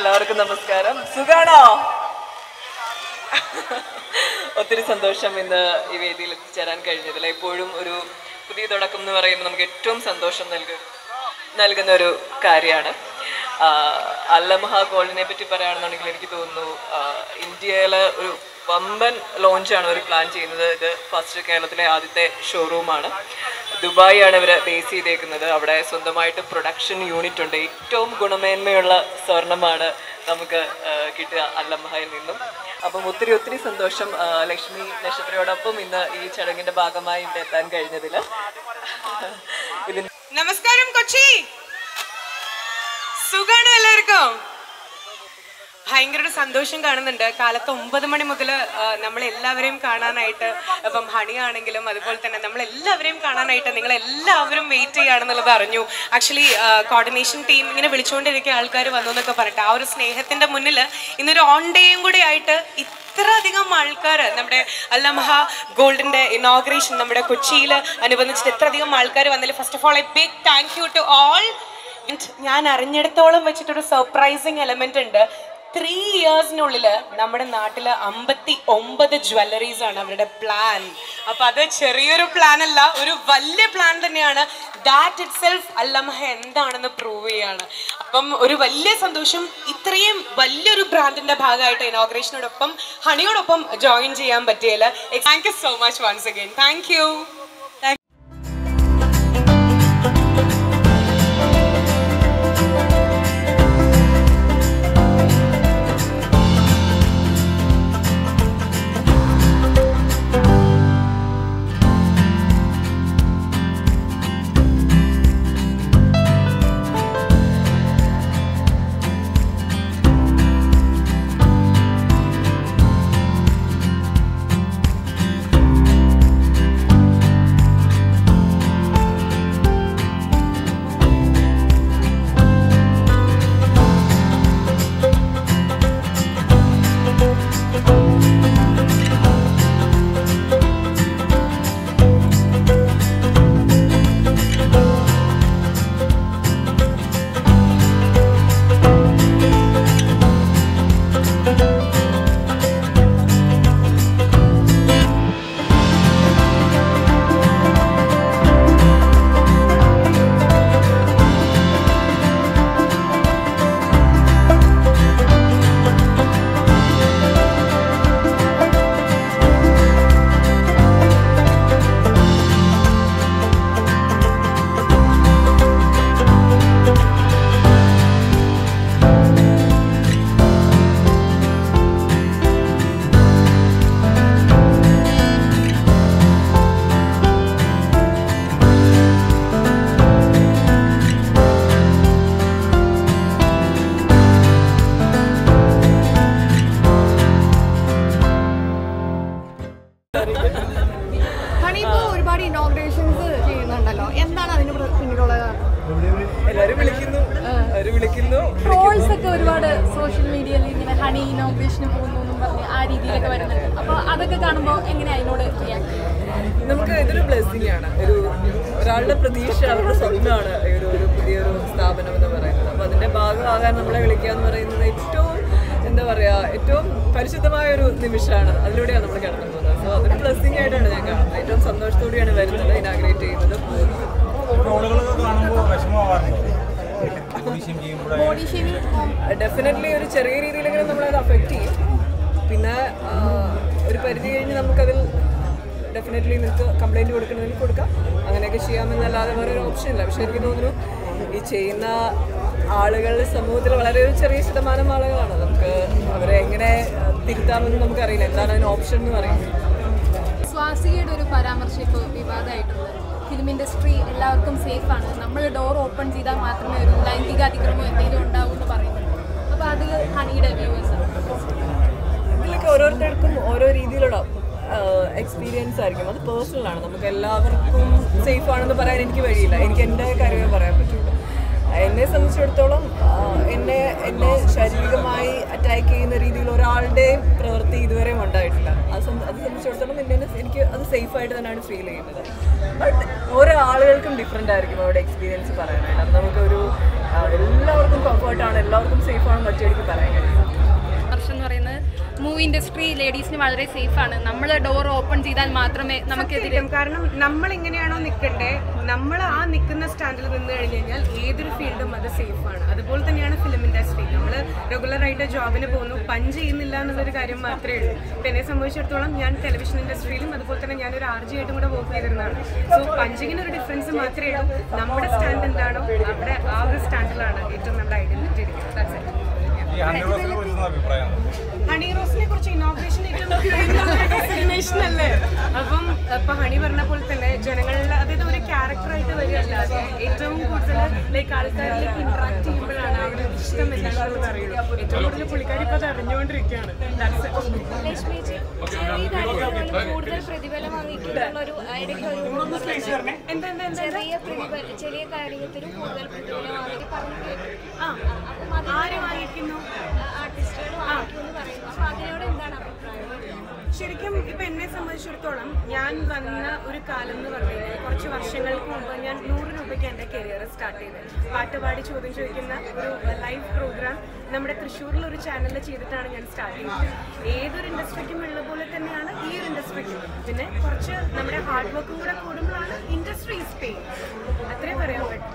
എല്ലാവർക്കും നമസ്കാരം സുഖാണോ ഒത്തിരി സന്തോഷം ഇന്ന് ഈ വേദിയിൽ എത്തിച്ചേരാൻ കഴിഞ്ഞതിൽ എപ്പോഴും ഒരു പുതിയ തുടക്കം എന്ന് പറയുമ്പോൾ നമുക്ക് ഏറ്റവും സന്തോഷം നൽകും നൽകുന്ന ഒരു കാര്യമാണ് അല്ലമഹ ഗോൾഡിനെ പറ്റി പറയുകയാണെന്നുണ്ടെങ്കിൽ എനിക്ക് തോന്നുന്നു ഇന്ത്യയിലെ ഒരു വമ്പൻ ലോഞ്ചാണ് അവർ പ്ലാൻ ചെയ്യുന്നത് ഇത് ഫസ്റ്റ് കേരളത്തിലെ ആദ്യത്തെ ഷോറൂമാണ് ദുബായ് ആണ് ഇവർ ബേസ് ചെയ്തേക്കുന്നത് അവിടെ സ്വന്തമായിട്ട് പ്രൊഡക്ഷൻ യൂണിറ്റ് ഉണ്ട് ഏറ്റവും ഗുണമേന്മയുള്ള സ്വർണമാണ് നമുക്ക് ആ, കിട്ടുക അല്ലമ്മഹയിൽ നിന്നും അപ്പം ഒത്തിരി ഒത്തിരി സന്തോഷം ആ, ലക്ഷ്മി നക്ഷത്രയോടൊപ്പം ഇന്ന് ഈ ചടങ്ങിന്റെ ഭാഗമായി ഇവിടെ എത്താൻ കഴിഞ്ഞതിൽ ഇതിന് നമസ്കാരം കൊച്ചി സുഖാണ് എല്ലാവർക്കും ഭയങ്കര ഒരു സന്തോഷം കാണുന്നുണ്ട് കാലത്ത് ഒമ്പത് മണി മുതൽ നമ്മൾ എല്ലാവരെയും കാണാനായിട്ട് ഇപ്പം ഹണി ആണെങ്കിലും അതുപോലെ തന്നെ നമ്മൾ എല്ലാവരെയും കാണാനായിട്ട് നിങ്ങൾ എല്ലാവരും വെയിറ്റ് ചെയ്യുകയാണെന്നുള്ളത് അറിഞ്ഞു ആക്ച്വലി കോർഡിനേഷൻ ടീം ഇങ്ങനെ വിളിച്ചുകൊണ്ടിരിക്കുക ആൾക്കാർ വന്നു എന്നൊക്കെ പറഞ്ഞിട്ട് ആ ഒരു സ്നേഹത്തിന്റെ മുന്നിൽ ഇന്നൊരു ഓൺ ഡേയും കൂടി ആയിട്ട് ഇത്രയധികം ആൾക്കാർ നമ്മുടെ അല്ലമഹ ഗോൾഡിന്റെ ഇനോഗ്രേഷൻ നമ്മുടെ കൊച്ചിയിൽ അനുബന്ധിച്ചിട്ട് ഇത്രയധികം ആൾക്കാർ വന്നതിൽ first of all a big thank you to all ഞാൻ അറിഞ്ഞിടത്തോളം വെച്ചിട്ടൊരു സർപ്രൈസിങ് എലമെന്റ് ഉണ്ട് ത്രീ ഇയേഴ്സിനുള്ളിൽ നമ്മുടെ നാട്ടിൽ അമ്പത്തി ഒമ്പത് ജ്വല്ലറീസ് ആണ് അവരുടെ പ്ലാൻ അപ്പൊ അത് ചെറിയൊരു പ്ലാൻ അല്ല ഒരു വലിയ പ്ലാൻ തന്നെയാണ് ദാറ്റ് ഇറ്റ് സെൽഫ് അല്ലമഹ എന്താണെന്ന് പ്രൂവ് ചെയ്യാണ് അപ്പം ഒരു വലിയ സന്തോഷം ഇത്രയും വലിയൊരു ബ്രാൻഡിന്റെ ഭാഗമായിട്ട് ഇനോഗ്രേഷനോടൊപ്പം ഹണിയോടൊപ്പം ജോയിൻ ചെയ്യാൻ പറ്റിയല്ല thank you so much once again thank you Honey ഇപ്പോൾ ഒരുപാട് ഇനോഗ്രേഷൻസ് ചെയ്യുന്നുണ്ടല്ലോ എന്താണ് അതിന് പ്ര- പിന്നിലുള്ള കാരണം എല്ലാവരും വിളിക്കുന്നു അവര് വിളിക്കുന്നു ട്രോൾസ് ഒക്കെ ഒരുപാട് സോഷ്യൽ മീഡിയയിൽ ഇങ്ങനെ ഹണി ഇനോഗ്രേഷന് പോകുന്നു എന്നും പറഞ്ഞ് ആ രീതിയിലൊക്കെ വരുന്നുണ്ട് അപ്പോൾ അതൊക്കെ കാണുമ്പോൾ എങ്ങനെയാണ് അതിനോട് റിയാക്ട് നമുക്ക് ഇതൊരു ബ്ലെസ്സിങ് ആണ് ഒരു ഒരാളുടെ പ്രതീക്ഷ അവരുടെ സ്വപ്നമാണ് ഈ ഒരു ഒരു പുതിയൊരു സ്ഥാപനം എന്ന് പറയുന്നത് അപ്പോൾ അതിന്റെ ഭാഗമാകാൻ നമ്മളെ വിളിക്കുക എന്ന് പറയുന്നത് ഏറ്റവും എന്താ പറയാ ഏറ്റവും പരിശുദ്ധമായ ഒരു നിമിഷമാണ് അതിലൂടെയാണ് നമ്മൾ കടന്നു പോകുന്നത് സോ അതൊരു ബ്ലെസ്സിങ് ആയിട്ടാണ് ഞാൻ കാണുന്നത് ഏറ്റവും സന്തോഷത്തോടെയാണ് വരുന്നത് ഇനാഗ്രേറ്റ് ചെയ്യുന്നത് ട്രോളുകളൊക്കെ കാണുമ്പോൾ വിഷമമാവാറുണ്ടോ വിഷയം ചെയ്യുമ്പോഴായാലും ബോഡി ഷേവിംഗ് ഡെഫിനറ്റ്ലി ഒരു ചെറിയ രീതിയിലെങ്കിലും നമ്മളത് അഫക്റ്റ് ചെയ്യും പിന്നെ ആ, ഒരു പരിധി കഴിഞ്ഞ് നമുക്കതിൽ ഡെഫിനറ്റ്ലി നിങ്ങൾക്ക് കംപ്ലൈൻറ്റ് കൊടുക്കണമെങ്കിൽ കൊടുക്കാം അങ്ങനെയൊക്കെ ചെയ്യാമെന്നല്ലാതെ വേറെ ഒരു ഓപ്ഷൻ ഇല്ല പക്ഷെ എനിക്ക് തോന്നുന്നു ഈ ചെയ്യുന്ന ആളുകൾ സമൂഹത്തിൽ വളരെ ഒരു ചെറിയ ശതമാനം ആളുകളാണ് നമുക്ക് അവരെ എങ്ങനെ ആ, തിരുത്താമെന്ന് നമുക്കറിയില്ല എന്താണ് അതിന് ഓപ്ഷൻ എന്ന് പറയുന്നത് സ്വാസികയുടെ ഒരു പരാമർശം ഇപ്പോൾ വിവാദമായിട്ടുണ്ട് ഫിലിം ഇൻഡസ്ട്രി എല്ലാവർക്കും സേഫാണ് നമ്മൾ ഡോർ ഓപ്പൺ ചെയ്താൽ മാത്രമേ ഒരു ലൈംഗിക അതിക്രമം എന്തെങ്കിലും ഉണ്ടാവൂ എന്ന് പറയുന്നുണ്ട് അപ്പോൾ അതിൽ ഹണിയുടെ വ്യൂവേഴ്സ് ഇതിലൊക്കെ ഓരോരുത്തർക്കും ഓരോ രീതിയിലുള്ള എക്സ്പീരിയൻസ് ആയിരിക്കും അത് പേഴ്സണൽ ആണ് നമുക്ക് എല്ലാവർക്കും സേഫ് ആണെന്ന് പറയാൻ എനിക്ക് വഴിയില്ല എനിക്ക് എൻ്റെ കാര്യമേ പറയാൻ പറ്റുള്ളൂ എന്നെ സംബന്ധിച്ചിടത്തോളം ആ, എന്നെ എന്നെ ശാരീരികമായി അറ്റാക്ക് ചെയ്യുന്ന രീതിയിൽ ഒരാളുടെയും പ്രവൃത്തി ഇതുവരെയും ഉണ്ടായിട്ടില്ല അത് സം- അത് സംബന്ധിച്ചിടത്തോളം എന്നെ എനിക്ക് അത് സേഫ് ആയിട്ട് തന്നെയാണ് ഫീൽ ചെയ്യുന്നത് ബട്ട് ഓരോ ആളുകൾക്കും ഡിഫറെൻ്റ് ആയിരിക്കും അവരുടെ എക്സ്പീരിയൻസ് പറയാനായിട്ട് അത് നമുക്കൊരു ആ, എല്ലാവർക്കും ആയിട്ടാണ് എല്ലാവർക്കും സേഫ് ആണെന്ന് ഒറ്റയടിക്ക് പറയാൻ കഴിയും വർഷം എന്ന് പറയുന്നത് മൂവി ഇൻഡസ്ട്രി ലേഡീസിന് വളരെ സേഫാണ് നമ്മൾ ഡോർ ഓപ്പൺ ചെയ്താൽ മാത്രമേ നമുക്കെതിരെ സത്യം. കാരണം നമ്മൾ എങ്ങനെയാണോ നിൽക്കണ്ടേ നമ്മൾ ആ നിൽക്കുന്ന സ്റ്റാൻഡിൽ നിന്ന് കഴിഞ്ഞ് കഴിഞ്ഞാൽ ഏതൊരു ഫീൽഡും അത് സേഫ് ആണ് അതുപോലെ തന്നെയാണ് ഫിലിം ഇൻഡസ്ട്രി നമ്മൾ റെഗുലർ ആയിട്ട് ജോബിന് പോകുന്നു പഞ്ച് ചെയ്യുന്നില്ല എന്നുള്ളൊരു കാര്യം മാത്രമേ ഉള്ളൂ ഇപ്പം എന്നെ സംബന്ധിച്ചിടത്തോളം ഞാൻ ടെലിവിഷൻ ഇൻഡസ്ട്രിയിലും അതുപോലെ തന്നെ ഞാനൊരു ആർ ജി ആയിട്ടും കൂടെ വർക്ക് ചെയ്തിരുന്നതാണ് സോ പഞ്ചിങ്ങിന് ഒരു ഡിഫറൻസ് മാത്രമേ ഉള്ളൂ നമ്മുടെ സ്റ്റാൻഡ് എന്താണോ അവിടെ ആ ഒരു സ്റ്റാൻഡിലാണ് ഏറ്റവും നമ്മുടെ ഐഡന്റിറ്റി ഇരിക്കുന്നത് That's it. ഈ ഹൺഡ്രഡ് റോസിനെ കുറിച്ചുള്ള അഭിപ്രായം ഹണി റോസിനെ കുറിച്ച് ഇനോഗ്രേഷൻ ഡെസ്റ്റിനേഷൻ അല്ലേ അപ്പം ഇപ്പൊ ഹണി പറഞ്ഞ പോലെ തന്നെ ജനങ്ങളിൽ അതായത് ഒരു ക്യാരക്ടറായിട്ട് വരികയല്ലാതെ ഏറ്റവും കൂടുതൽ ലൈക്ക് ആൾക്കാരിലേക്ക് ഇന്ററാക്ട് ചെയ്യുമ്പോഴാണ് അവരുടെ ഇഷ്ടം എന്താണെന്നുള്ളത് അറിയുള്ളൂ ഏറ്റവും കൂടുതൽ പുള്ളിക്കാരി ഇപ്പൊ അത് അറിഞ്ഞുകൊണ്ടിരിക്കുകയാണ് That's it. ലക്ഷ്മിജി ചെറിയ കാര്യത്തിൽ കൂടുതൽ പ്രതിഫലം വാങ്ങിക്കുന്ന ഒരു ഇടയ്ക്ക് ഒരു rumors ഉണ്ട്. എന്താ എന്താ എന്താ ചെറിയ പ്രതിഫലം ചെറിയ കാര്യത്തിലും കൂടുതൽ പ്രതിഫലം വാങ്ങി പറഞ്ഞു കേട്ടു ആ അപ്പം അത് ആര് വാങ്ങിക്കുന്നു ആർട്ടിസ്റ്റുകൾ വാങ്ങിക്കുമെന്ന് പറയുന്നു അപ്പൊ അതിനോട് എന്താണ് അഭിപ്രായം ശരിക്കും ഇപ്പൊ എന്നെ സംബന്ധിച്ചിടത്തോളം ഞാൻ വന്ന ഒരു കാലം എന്ന് പറഞ്ഞു കഴിഞ്ഞാൽ കുറച്ച് വർഷങ്ങൾക്ക് മുമ്പ് ഞാൻ നൂറ് രൂപയ്ക്ക് എൻ്റെ കരിയർ സ്റ്റാർട്ട് ചെയ്തത് പാട്ടുപാടി ചോദ്യം ചോദിക്കുന്ന ഒരു ലൈവ് പ്രോഗ്രാം നമ്മുടെ തൃശ്ശൂരിൽ ഒരു ചാനലിൽ ചെയ്തിട്ടാണ് ഞാൻ സ്റ്റാർട്ട് ചെയ്തത് ഏതൊരു ഇൻഡസ്ട്രിക്കും ഉള്ള പോലെ തന്നെയാണ് ഈ ഒരു ഇൻഡസ്ട്രിക്കും പിന്നെ കുറച്ച് നമ്മുടെ ഹാർഡ് വർക്കും കൂടെ കൂടുമ്പോഴാണ് ഇൻഡസ്ട്രി ഈസ് പേ അത്രേ പറയാൻ പറ്റും